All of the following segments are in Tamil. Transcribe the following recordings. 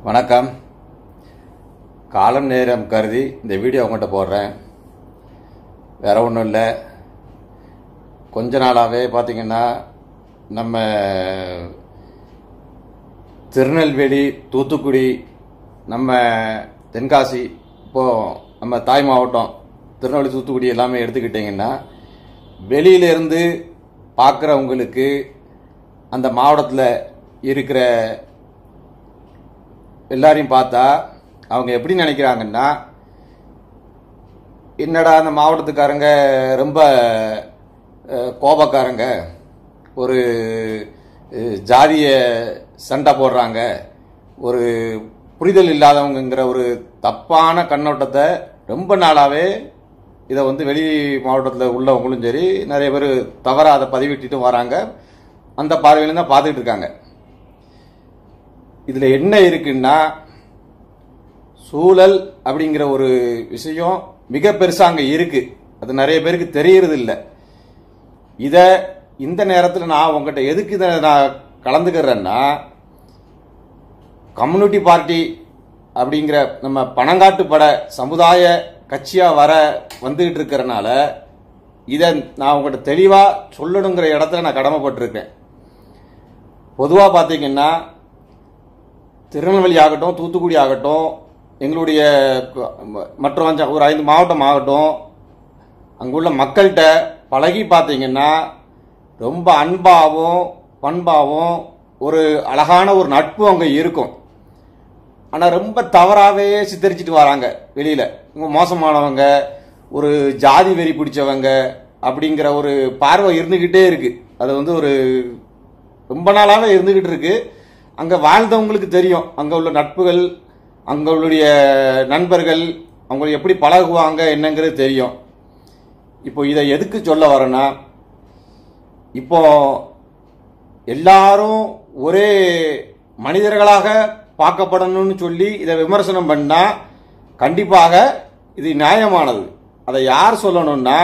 வணக்கம் காலம் நேரம் கருதி இந்த வீடியோ உங்கள்கிட்ட போடுறேன் வேற ஒன்றும் இல்லை கொஞ்ச நாளாகவே பார்த்தீங்கன்னா நம்ம திருநெல்வேலி தூத்துக்குடி நம்ம தென்காசி இப்போது நம்ம தாய் மாவட்டம் திருநெல்வேலி தூத்துக்குடி எல்லாமே எடுத்துக்கிட்டிங்கன்னா வெளியிலேருந்து பார்க்குறவங்களுக்கு அந்த மாவட்டத்தில் இருக்கிற எல்லாரையும் பார்த்தா அவங்க எப்படி நினைக்கிறாங்கன்னா என்னடா அந்த மாவட்டத்துக்காரங்க ரொம்ப அஹ், கோபக்காரங்க ஒரு அஹ், ஜாதிய சண்டை போடுறாங்க ஒரு புரிதல் இல்லாதவங்கங்கிற ஒரு தப்பான கண்ணோட்டத்தை ரொம்ப நாளாவே இதை வந்து வெளி மாவட்டத்தில் உள்ளவங்களும் சரி நிறைய பேர் தவறாக அதை பதிவிட்டுட்டும் வராங்க அந்த பார்வையில தான் பார்த்துக்கிட்டு இருக்காங்க இதுல என்ன இருக்குன்னா சூழல் அப்படிங்கிற ஒரு விஷயம் மிக பெருசா அங்க இருக்கு அது நிறைய பேருக்கு தெரியறது இல்ல இத இந்த நேரத்தில் நான் உங்ககிட்ட எதுக்கு இதை நான் கலந்துக்கிறேன்னா கம்யூனிட்டி பார்ட்டி அப்படிங்கிற நம்ம பணங்காட்டு பட சமுதாய கட்சியா வர வந்துகிட்டு இருக்கிறனால இதை நான் உங்கள்கிட்ட தெளிவா சொல்லணுங்கிற இடத்துல நான் கடமைப்பட்டிருக்கேன் பொதுவாக பார்த்தீங்கன்னா திருநெல்வேலி ஆகட்டும் தூத்துக்குடி ஆகட்டும் எங்களுடைய கு- ம- மற்ற அஞ்சு- ஒரு ஐந்து மாவட்டம் ஆகட்டும் அங்குள்ள மக்கள்கிட்ட பழகி பார்த்தீங்கன்னா ரொம்ப அன்பாகவும் பண்பாகவும் ஒரு அழகான ஒரு நட்பு அங்கே இருக்கும் ஆனால் ரொம்ப தவறாகவே சித்தரிச்சிட்டு வராங்க வெளியில் இவங்க மோசமானவங்க ஒரு ஜாதி வெறி பிடிச்சவங்க அப்படிங்கிற ஒரு பார்வை இருந்துக்கிட்டே இருக்கு அது வந்து ஒரு ரொம்ப நாளாவே இருந்துகிட்டு இருக்கு அங்க வாழ்ந்தவங்களுக்கு தெரியும் அங்க உள்ள நட்புகள் அங்களுடைய நண்பர்கள் அவங்க எப்படி பழகுவாங்க என்னங்கிறது தெரியும் இப்போ இதை எதுக்கு சொல்ல வரேன்னா இப்போ எல்லாரும் ஒரே மனிதர்களாக பார்க்கப்படணும்னு சொல்லி இதை விமர்சனம் பண்ணா கண்டிப்பாக இது நியாயமானது அதை யார் சொல்லணும்னா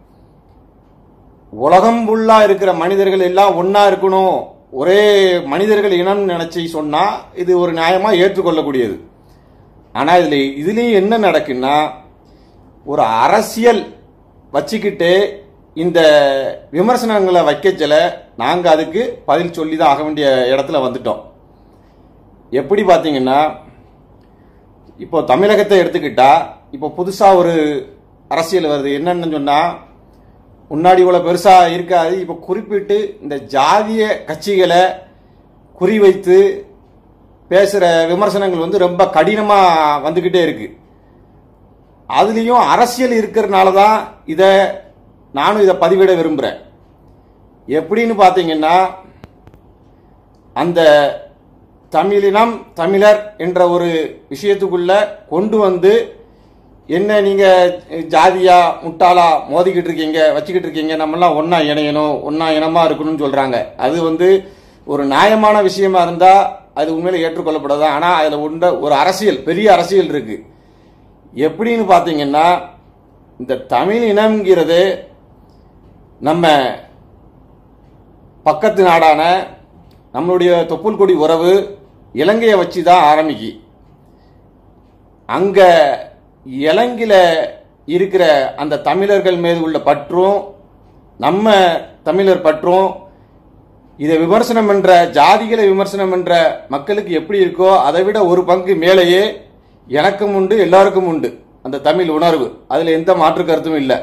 உலகம் ஃபுல்லா இருக்கிற மனிதர்கள் எல்லாம் ஒண்ணா இருக்கணும் ஒரே மனிதர்கள் இனம் நினைச்சு சொன்னா இது ஒரு நியாயமா ஏற்றுக்கொள்ளக்கூடியது ஆனா இதுல இதுலயும் என்ன நடக்குன்னா ஒரு அரசியல் வச்சுக்கிட்டு இந்த விமர்சனங்களை வைக்கச்சல நாங்க அதுக்கு பதில் சொல்லி தான் ஆக வேண்டிய இடத்துல வந்துட்டோம் எப்படி பாத்தீங்கன்னா இப்போ தமிழகத்தை எடுத்துக்கிட்டா இப்போ புதுசா ஒரு அரசியல் வருது என்னன்னு சொன்னா முன்னாடி இவ்வளவு பெருசா இருக்காது இப்ப குறிப்பிட்டு இந்த ஜாதிய கட்சிகளை குறிவைத்து பேசுற விமர்சனங்கள் வந்து ரொம்ப கடினமா வந்துகிட்டே இருக்கு அதுலயும் அரசியல் இருக்கிறதுனால தான் இத நானும் இதை பதிவிட விரும்புறேன் எப்படின்னு பாத்தீங்கன்னா அந்த தமிழினம் தமிழர் என்ற ஒரு விஷயத்துக்குள்ள கொண்டு வந்து என்ன நீங்க ஜாதியா முட்டாளா மோதிக்கிட்டு இருக்கீங்க வச்சுக்கிட்டு இருக்கீங்க நம்மலாம் ஒண்ணா இணையணும் ஒண்ணா இனமா இருக்கணும்னு சொல்றாங்க அது வந்து ஒரு நியாயமான விஷயமா இருந்தா அது உண்மையில ஏற்றுக்கொள்ளப்படாது ஆனா அதுல உண்ட ஒரு அரசியல் பெரிய அரசியல் இருக்கு எப்படின்னு பாத்தீங்கன்னா இந்த தமிழ் இனம்ங்கிறது நம்ம பக்கத்து நாடான நம்மளுடைய தொப்புள் கொடி உறவு இலங்கையை வச்சு தான் ஆரம்பிக்கு அங்க இலங்கையில இருக்கிற அந்த தமிழர்கள் மீது உள்ள பற்றும் நம்ம தமிழர் பற்றும் இதை விமர்சனம் பண்ற ஜாதிகளை விமர்சனம் பண்ற மக்களுக்கு எப்படி இருக்கோ அதை விட ஒரு பங்கு மேலேயே எனக்கும் உண்டு எல்லாருக்கும் உண்டு அந்த தமிழ் உணர்வு அதுல எந்த மாற்று கருத்தும் இல்லை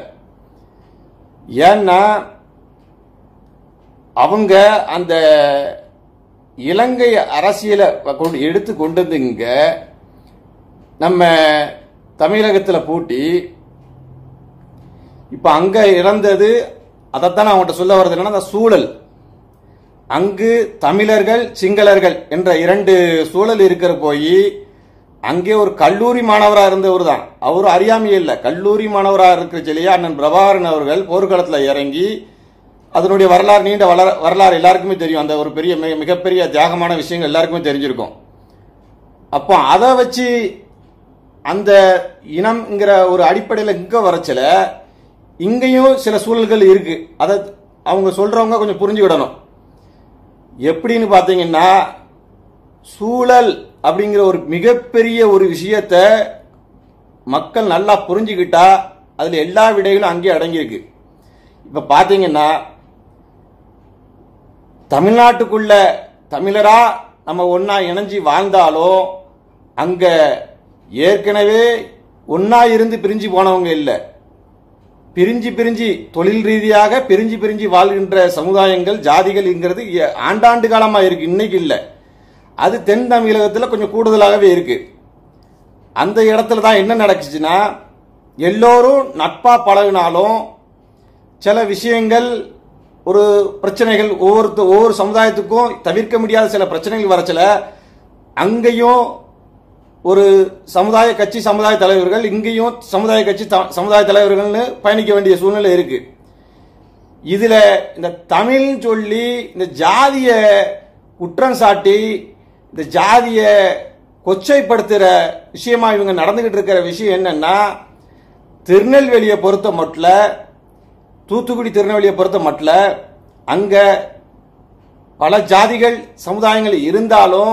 ஏன்னா அவங்க அந்த இலங்கை அரசியலை கொண்டு எடுத்து கொண்டு வந்து இங்க நம்ம தமிழகத்தில் பூட்டி இப்ப அங்க இறந்தது அதைத்தான் நான் அவங்கள்ட்ட சொல்ல வர்றது என்னன்னா அந்த சூழல் அங்கு தமிழர்கள் சிங்களர்கள் என்ற இரண்டு சூழல் இருக்கிற போய் அங்கே ஒரு கல்லூரி மாணவரா இருந்தவர் தான் அவர் அறியாமையே இல்லை கல்லூரி மாணவரா இருக்கிற சொல்லியா அண்ணன் பிரபாகரன் அவர்கள் போர்க்களத்தில் இறங்கி அதனுடைய வரலாறு நீண்ட வளர வரலாறு எல்லாருக்குமே தெரியும் அந்த ஒரு பெரிய மிக- மிகப்பெரிய தியாகமான விஷயங்கள் எல்லாருக்குமே தெரிஞ்சிருக்கும் அப்போ அதை வச்சு அந்த இனம்ங்கிற ஒரு அடிப்படையில் இங்க வரச்சல இங்கேயும் சில சூழல்கள் இருக்கு அதை அவங்க சொல்றவங்க கொஞ்சம் புரிஞ்சுக்கிடணும் எப்படின்னு பாத்தீங்கன்னா சூழல் அப்படிங்கிற ஒரு மிகப்பெரிய ஒரு விஷயத்த மக்கள் நல்லா புரிஞ்சுக்கிட்டா அதுல எல்லா விடைகளும் அங்கேயே அடங்கியிருக்கு இப்ப பாத்தீங்கன்னா தமிழ்நாட்டுக்குள்ள தமிழரா நம்ம ஒன்னா இணைஞ்சு வாழ்ந்தாலும் அங்க ஏற்கனவே ஒன்னா இருந்து பிரிஞ்சு போனவங்க இல்லை பிரிஞ்சு பிரிஞ்சு தொழில் ரீதியாக பிரிஞ்சு பிரிஞ்சு வாழ்கின்ற சமுதாயங்கள் ஜாதிகள்ங்கிறது எ- ஆண்டாண்டு காலமா இருக்கு இன்னைக்கு இல்ல அது தென் தமிழகத்துல கொஞ்சம் கூடுதலாகவே இருக்கு அந்த இடத்துல தான் என்ன நடக்குச்சுன்னா எல்லோரும் நட்பா பழகினாலும் சில விஷயங்கள் ஒரு பிரச்சனைகள் ஒவ்வொரு ஒவ்வொரு சமுதாயத்துக்கும் தவிர்க்க முடியாத சில பிரச்சனைகள் வரச்சல அங்கேயும் ஒரு சமுதாய கட்சி சமுதாய தலைவர்கள் இங்கேயும் சமுதாய கட்சி த- சமுதாய தலைவர்கள்னு பயணிக்க வேண்டிய சூழ்நிலை இருக்கு இதுல இந்த தமிழ் சொல்லி இந்த ஜாதிய குற்றம் சாட்டி இந்த ஜாதிய கொச்சைப்படுத்துற விஷயமா இவங்க நடந்துகிட்டு இருக்கிற விஷயம் என்னன்னா திருநெல்வேலியை பொறுத்த மட்டும் தூத்துக்குடி திருநெல்வேலியை பொறுத்த மட்டும் அங்க பல ஜாதிகள் சமுதாயங்கள் இருந்தாலும்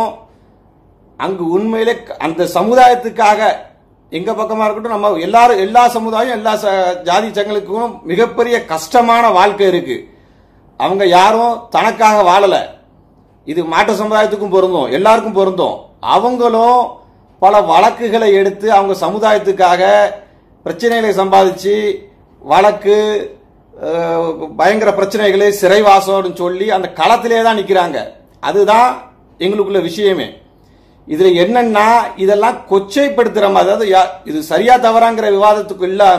அங்கு உண்மையிலே அந்த சமுதாயத்துக்காக எங்க பக்கமா இருக்கட்டும் நம்ம எல்லாரும் எல்லா சமுதாயம் எல்லா ச- ஜாதி சங்களுக்கும் மிகப்பெரிய கஷ்டமான வாழ்க்கை இருக்கு அவங்க யாரும் தனக்காக வாழல இது மாற்று சமுதாயத்துக்கும் பொருந்தும் எல்லாருக்கும் பொருந்தும் அவங்களும் பல வழக்குகளை எடுத்து அவங்க சமுதாயத்துக்காக பிரச்சனைகளை சம்பாதிச்சு வழக்கு அஹ், பயங்கர பிரச்சனைகளை சிறைவாசம்னு சொல்லி அந்த களத்திலே தான் நிக்கிறாங்க அதுதான் எங்களுக்குள்ள விஷயமே இதுல என்னன்னா இதெல்லாம் கொச்சைப்படுத்துற மாதிரி அதாவது யா- இது சரியா தவறாங்கிற விவாதத்துக்கு இல்லாம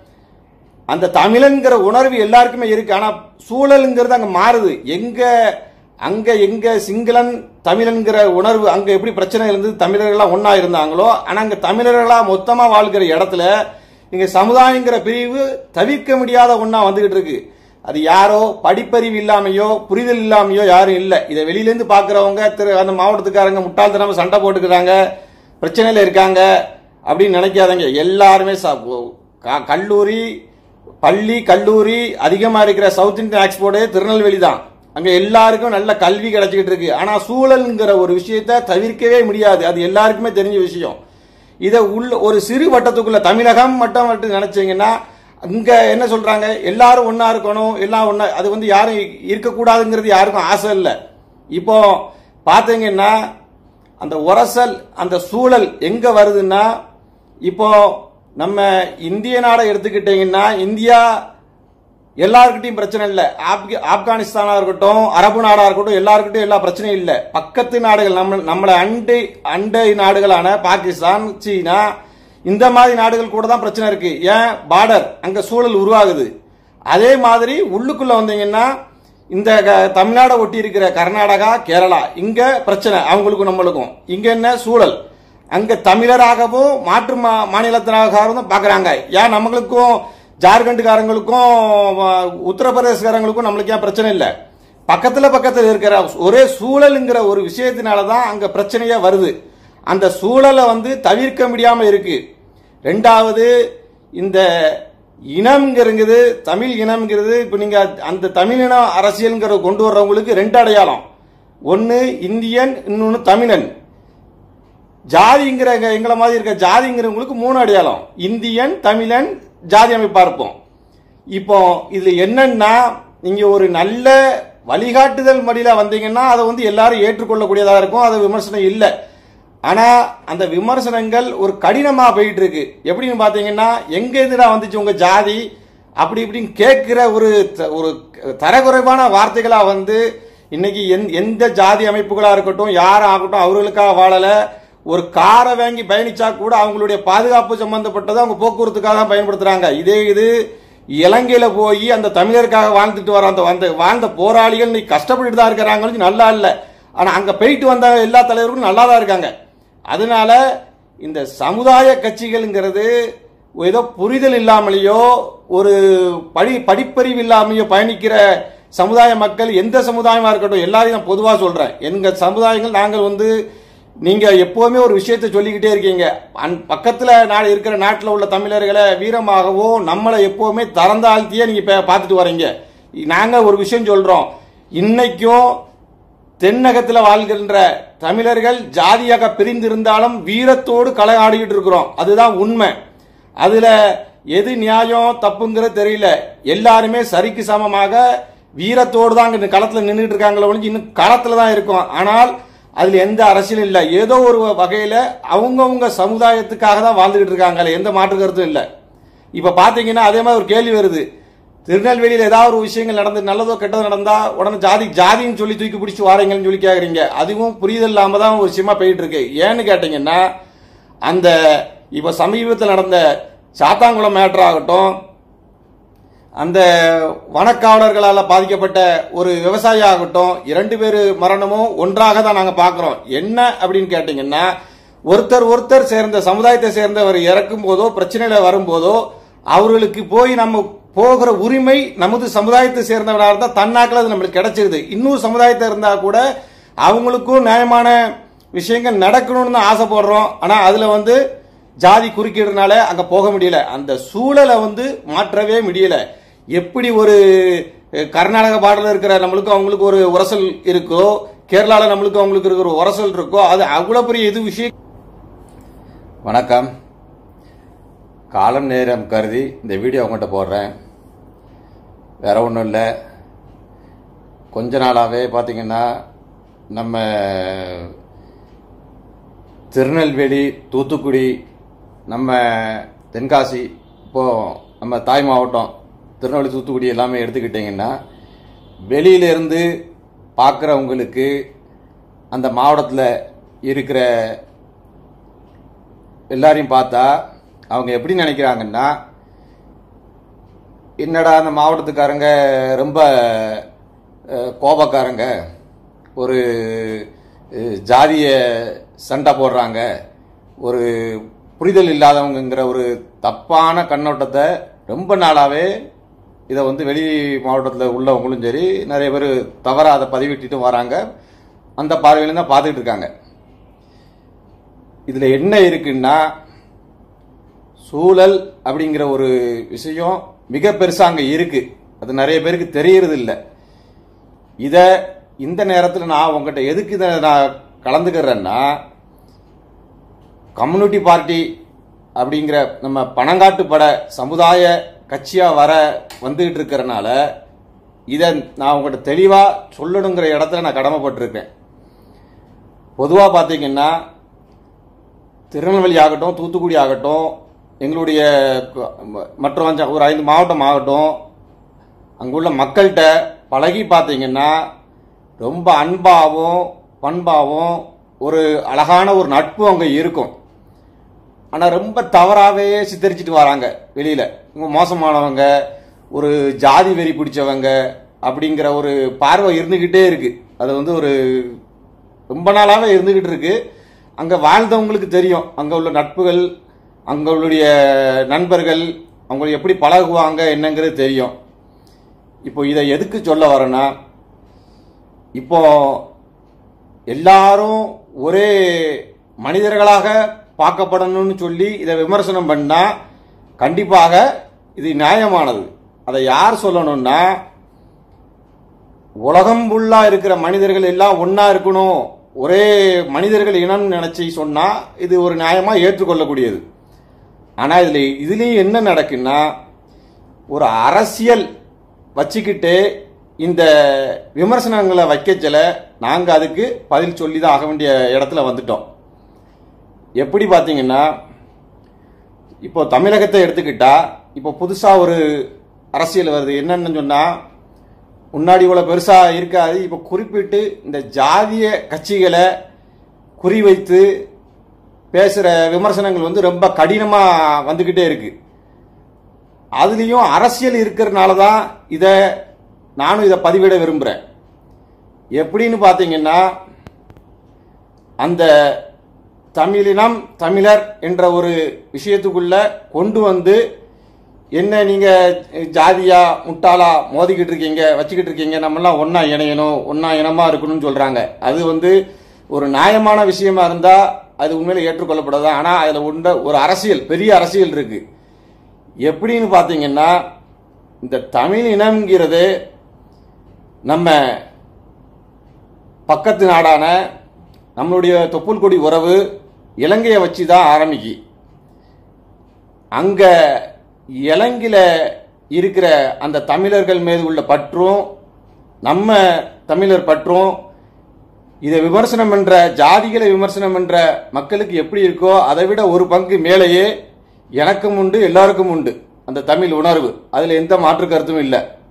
அந்த தமிழன்கிற உணர்வு எல்லாருக்குமே இருக்கு ஆனா சூழலுங்கிறது அங்க மாறுது எங்க அங்க எங்க சிங்களன் தமிழன்கிற உணர்வு அங்க எப்படி பிரச்சனை இருந்தது தமிழர்கள்லாம் ஒண்ணா இருந்தாங்களோ ஆனா அங்க தமிழர்களா மொத்தமா வாழ்கிற இடத்துல இங்க சமுதாயங்கிற பிரிவு தவிர்க்க முடியாத ஒண்ணா வந்துகிட்டு இருக்கு அது யாரோ படிப்பறிவு இல்லாமையோ புரிதல் இல்லாமையோ யாரும் இல்ல இதை வெளியில இருந்து பாக்குறவங்க திரு அந்த மாவட்டத்துக்காரங்க முட்டாள்தனமா சண்டை போட்டுக்கிறாங்க பிரச்சனையில இருக்காங்க அப்படின்னு நினைக்காதீங்க எல்லாருமே ச- க- கல்லூரி பள்ளி கல்லூரி அதிகமா இருக்கிற சவுத் இந்தியன் எக்ஸ்போர்ட்டே திருநெல்வேலி தான் அங்க எல்லாருக்கும் நல்ல கல்வி கிடைச்சிக்கிட்டு இருக்கு ஆனா சூழல்ங்கிற ஒரு விஷயத்தை தவிர்க்கவே முடியாது அது எல்லாருக்குமே தெரிஞ்ச விஷயம் இதை உள்ள ஒரு சிறு வட்டத்துக்குள்ள தமிழகம் மட்டும் மட்டும் நினைச்சீங்கன்னா இங்க என்ன சொல்றாங்க எல்லாரும் ஒண்ணா இருக்கணும் எல்லாம் ஒண்ணா அது வந்து யாரும் இருக்கக்கூடாதுங்கிறது யாருக்கும் ஆசை இல்லை இப்போ பாத்தீங்கன்னா அந்த உரசல் அந்த சூழல் எங்க வருதுன்னா இப்போ நம்ம இந்திய நாடை எடுத்துக்கிட்டீங்கன்னா இந்தியா எல்லாருக்கிட்டையும் பிரச்சனை இல்லை ஆப்க- ஆப்கானிஸ்தானா இருக்கட்டும் அரபு நாடா இருக்கட்டும் எல்லாருக்கிட்டையும் எல்லா பிரச்சனையும் இல்லை பக்கத்து நாடுகள் நம்ம நம்மளை அண்டை அண்டை நாடுகளான பாகிஸ்தான் சீனா இந்த மாதிரி நாடுகள் கூட தான் பிரச்சனை இருக்கு ஏன் பார்டர் அங்க சூழல் உருவாகுது அதே மாதிரி உள்ளுக்குள்ள வந்தீங்கன்னா இந்த க- தமிழ்நாடை ஒட்டி இருக்கிற கர்நாடகா கேரளா இங்க பிரச்சனை அவங்களுக்கும் நம்மளுக்கும் இங்க என்ன சூழல் அங்க தமிழராகவும் மாற்று மா- மாநிலத்தினராகவும் பாக்குறாங்க ஏன் நம்மளுக்கும் ஜார்க்கண்டுக்காரங்களுக்கும் அஹ், உத்தரப்பிரதேசக்காரங்களுக்கும் நம்மளுக்கு ஏன் பிரச்சனை இல்லை பக்கத்துல பக்கத்துல இருக்கிற ஒரே சூழலுங்கிற ஒரு விஷயத்தினால தான் அங்க பிரச்சனையே வருது அந்த சூழலை வந்து தவிர்க்க முடியாம இருக்கு ரெண்டாவது இந்த இனம்ங்கிறது தமிழ் இனம்ங்கிறது இப்ப நீங்க அந்த தமிழின அரசியல்ங்கிற கொண்டு வர்றவங்களுக்கு ரெண்டு அடையாளம் ஒன்னு இந்தியன் இன்னொன்னு தமிழன் ஜாதிங்கிற எங்க- எங்களை மாதிரி இருக்க ஜாதிங்கிறவங்களுக்கு மூணு அடையாளம் இந்தியன் தமிழன் ஜாதி அமைப்பா இருப்போம் இப்போ இதுல என்னன்னா நீங்க ஒரு நல்ல வழிகாட்டுதல் மடியில வந்தீங்கன்னா அதை வந்து எல்லாரும் ஏற்றுக்கொள்ளக்கூடியதா இருக்கும் அது விமர்சனம் இல்லை ஆனா அந்த விமர்சனங்கள் ஒரு கடினமா போயிட்டு இருக்கு எப்படின்னு பாத்தீங்கன்னா எங்க இருந்துடா வந்துச்சு உங்க ஜாதி அப்படி இப்படின்னு கேட்கிற ஒரு த- ஒரு தரக்குறைவான வார்த்தைகளா வந்து இன்னைக்கு எந்த- எந்த ஜாதி அமைப்புகளா இருக்கட்டும் யார் ஆகட்டும் அவர்களுக்காக வாழல ஒரு காரை வாங்கி பயணிச்சா கூட அவங்களுடைய பாதுகாப்பு சம்பந்தப்பட்டதை அவங்க போக்குவரத்துக்காக தான் பயன்படுத்துறாங்க இதே இது இலங்கையில போய் அந்த தமிழருக்காக வாழ்ந்துட்டு வர அந்த அந்த வாழ்ந்த போராளிகள் இன்னைக்கு கஷ்டப்பட்டுட்டு தான் இருக்கிறாங்கன்னு நல்லா இல்ல ஆனா அங்க போயிட்டு வந்த எல்லா தலைவர்களும் நல்லா தான் இருக்காங்க அதனால இந்த சமுதாய கட்சிகள்ங்கிறது ஏதோ புரிதல் இல்லாமலேயோ ஒரு படி படிப்பறிவு இல்லாமலேயோ பயணிக்கிற சமுதாய மக்கள் எந்த சமுதாயமா இருக்கட்டும் எல்லாரையும் நான் பொதுவா சொல்றேன் எங்க சமுதாயங்கள் நாங்கள் வந்து நீங்க எப்பவுமே ஒரு விஷயத்தை சொல்லிக்கிட்டே இருக்கீங்க அந்- பக்கத்துல நாடு இருக்கிற நாட்டில் உள்ள தமிழர்களை வீரமாகவோ நம்மளை எப்பவுமே திறந்தாழ்த்தியே நீங்க பா- பார்த்துட்டு வரீங்க நாங்க ஒரு விஷயம் சொல்றோம் இன்னைக்கும் தென்னகத்தில் வாழ்கின்ற தமிழர்கள் ஜாதியாக பிரிந்திருந்தாலும் வீரத்தோடு களை ஆடிக்கிட்டு இருக்கிறோம் அதுதான் உண்மை அதுல எது நியாயம் தப்புங்கிறது தெரியல எல்லாருமே சரிக்கு சமமாக வீரத்தோடு தான் இங்க களத்துல நின்றுட்டு இருக்காங்களே ஒழிஞ்சு இன்னும் களத்துல தான் இருக்கும் ஆனால் அதுல எந்த அரசியலும் இல்லை ஏதோ ஒரு வகையில அவங்கவுங்க சமுதாயத்துக்காக தான் வாழ்ந்துகிட்டு இருக்காங்க அதுல எந்த மாற்று கருத்தும் இல்லை இப்ப பாத்தீங்கன்னா அதே மாதிரி ஒரு கேள்வி வருது திருநெல்வேலியில் ஏதாவது ஒரு விஷயங்கள் நடந்து நல்லதோ கெட்டதோ நடந்தா உடனே ஜாதி ஜாதின்னு சொல்லி தூக்கி பிடிச்சி வாரீங்கன்னு சொல்லி கேக்குறீங்க அதுவும் புரிதல் இல்லாம தான் ஒரு விஷயமா போயிட்டு இருக்கு ஏன்னு கேட்டீங்கன்னா அந்த இப்ப சமீபத்தில் நடந்த சாத்தாங்குளம் மேட்டர் ஆகட்டும் அந்த வனக்காவலர்களால் பாதிக்கப்பட்ட ஒரு விவசாயி ஆகட்டும் இரண்டு பேர் மரணமும் ஒன்றாக தான் நாங்கள் பார்க்குறோம் என்ன அப்படின்னு கேட்டிங்கன்னா ஒருத்தர் ஒருத்தர் சேர்ந்த சமுதாயத்தை சேர்ந்தவர் இறக்கும் போதோ பிரச்சனையில வரும்போதோ அவர்களுக்கு போய் நம்ம போகிற உரிமை நமது சமுதாயத்தை சேர்ந்தவராக இருந்தால் தன்னாக்கில் அது நம்மளுக்கு கிடைச்சிருது இன்னும் சமுதாயத்தை இருந்தால் கூட அவங்களுக்கும் நியாயமான விஷயங்கள் நடக்கணும்னு தான் ஆசைப்படுறோம் ஆனால் அதில் வந்து ஜாதி குறுக்கிடுறதுனால அங்க போக முடியல அந்த சூழலை வந்து மாற்றவே முடியல எப்படி ஒரு அஹ், கர்நாடக பாடல இருக்கிற நம்மளுக்கு அவங்களுக்கு ஒரு உரசல் இருக்கோ கேரளால நம்மளுக்கு அவங்களுக்கு இருக்கிற ஒரு உரசல் இருக்கோ அது அவ்வளவு பெரிய இது விஷயம் வணக்கம் காலம் நேரம் கருதி இந்த வீடியோ உங்கள்கிட்ட போடுறேன் வேற ஒன்றும் இல்லை கொஞ்ச நாளாகவே பார்த்தீங்கன்னா நம்ம திருநெல்வேலி தூத்துக்குடி நம்ம தென்காசி இப்போ நம்ம தாய் மாவட்டம் திருநெல்வேலி தூத்துக்குடி எல்லாமே எடுத்துக்கிட்டிங்கன்னா வெளியிலேருந்து பார்க்குறவங்களுக்கு அந்த மாவட்டத்தில் இருக்கிற எல்லாரையும் பார்த்தா அவங்க எப்படி நினைக்கிறாங்கன்னா என்னடா அந்த மாவட்டத்துக்காரங்க ரொம்ப அஹ், கோபக்காரங்க ஒரு அஹ், ஜாதிய சண்டை போடுறாங்க ஒரு புரிதல் இல்லாதவங்கங்கிற ஒரு தப்பான கண்ணோட்டத்தை ரொம்ப நாளாவே இதை வந்து வெளி மாவட்டத்தில் உள்ளவங்களும் சரி நிறைய பேர் தவறாக அதை பதிவிட்டுட்டும் வராங்க அந்த பார்வையில தான் பார்த்துக்கிட்டு இருக்காங்க இதுல என்ன இருக்குன்னா சூழல் அப்படிங்கிற ஒரு விஷயம் மிக பெருசா அங்க இருக்கு அது நிறைய பேருக்கு தெரியறது இல்ல இத இந்த நேரத்துல நான் உங்ககிட்ட எதுக்கு இதை நான் கலந்துக்கிறேன்னா கம்யூனிட்டி பார்ட்டி அப்படிங்கிற நம்ம பணங்காட்டு பட சமுதாய கட்சியா வர வந்துகிட்டு இருக்கிறனால இதை நான் உங்கள்கிட்ட தெளிவா சொல்லணுங்கிற இடத்துல நான் கடமைப்பட்டிருக்கேன் பொதுவா பாத்தீங்கன்னா திருநெல்வேலி ஆகட்டும் தூத்துக்குடி ஆகட்டும் எங்களுடைய க- ம- மற்ற அஞ்சு- ஒரு ஐந்து மாவட்டம் ஆகட்டும் அங்குள்ள மக்கள்கிட்ட பழகி பார்த்தீங்கன்னா ரொம்ப அன்பாகவும் பண்பாகவும் ஒரு அழகான ஒரு நட்பு அங்கே இருக்கும் ஆனால் ரொம்ப தவறாகவே சித்தரிச்சிட்டு வராங்க வெளியில் இவங்க மோசமானவங்க ஒரு ஜாதி வெறி பிடிச்சவங்க அப்படிங்கிற ஒரு பார்வை இருந்துக்கிட்டே இருக்கு அது வந்து ஒரு ரொம்ப நாளாவே இருந்துகிட்டு இருக்கு அங்க வாழ்ந்தவங்களுக்கு தெரியும் அங்க உள்ள நட்புகள் அங்க உள்ள நண்பர்கள் அவங்க எப்படி பழகுவாங்க என்னங்கிறது தெரியும் இப்போ இதை எதுக்கு சொல்ல வரேன்னா இப்போ எல்லாரும் ஒரே மனிதர்களாக பார்க்கப்படணும்னு சொல்லி இதை விமர்சனம் பண்ணா கண்டிப்பாக இது நியாயமானது அதை யார் சொல்லணும்னா உலகம் ஃபுல்லா இருக்கிற மனிதர்கள் எல்லாம் ஒண்ணா இருக்கணும் ஒரே மனிதர்கள் இனம் நினைச்சு சொன்னா இது ஒரு நியாயமா ஏற்றுக்கொள்ளக்கூடியது ஆனா இதுல இதுலயும் என்ன நடக்குன்னா ஒரு அரசியல் வச்சுக்கிட்டு இந்த விமர்சனங்களை வைக்கச்சல நாங்க அதுக்கு பதில் சொல்லி தான் ஆக வேண்டிய இடத்துல வந்துட்டோம் எப்படி பாத்தீங்கன்னா இப்போ தமிழகத்தை எடுத்துக்கிட்டா இப்போ புதுசா ஒரு அரசியல் வருது என்னன்னு சொன்னா முன்னாடி இவ்வளவு பெருசா இருக்காது இப்ப குறிப்பிட்டு இந்த ஜாதிய கட்சிகளை குறிவைத்து பேசுற விமர்சனங்கள் வந்து ரொம்ப கடினமா வந்துகிட்டே இருக்கு அதுலயும் அரசியல் இருக்கிறதுனால தான் இத நானும் இதை பதிவிட விரும்புறேன் எப்படின்னு பாத்தீங்கன்னா அந்த தமிழினம் தமிழர் என்ற ஒரு விஷயத்துக்குள்ள கொண்டு வந்து என்ன நீங்க ஜாதியா முட்டாளா மோதிக்கிட்டு இருக்கீங்க வச்சுக்கிட்டு இருக்கீங்க நம்மெல்லாம் ஒன்னா இணையணும் ஒன்னா இனமா இருக்கணும்னு சொல்றாங்க அது வந்து ஒரு நியாயமான விஷயமா இருந்தா அது உண்மையில ஏற்றுக்கொள்ளப்படாது ஆனா அதுல உண்ட ஒரு அரசியல் பெரிய அரசியல் இருக்கு எப்படின்னு பாத்தீங்கன்னா இந்த தமிழ் இனம்ங்கிறது நம்ம பக்கத்து நாடான நம்மளுடைய தொப்புள் கொடி உறவு இலங்கையை வச்சு தான் ஆரம்பிக்கி அங்க இலங்கையில இருக்கிற அந்த தமிழர்கள் மீது உள்ள பற்றும் நம்ம தமிழர் பற்றும் இதை விமர்சனம் என்ற ஜாதிகளை விமர்சனம் என்ற மக்களுக்கு எப்படி இருக்கோ அதை விட ஒரு பங்கு மேலேயே எனக்கும் உண்டு எல்லாருக்கும் உண்டு அந்த தமிழ் உணர்வு அதுல எந்த மாற்று கருத்தும் இல்லை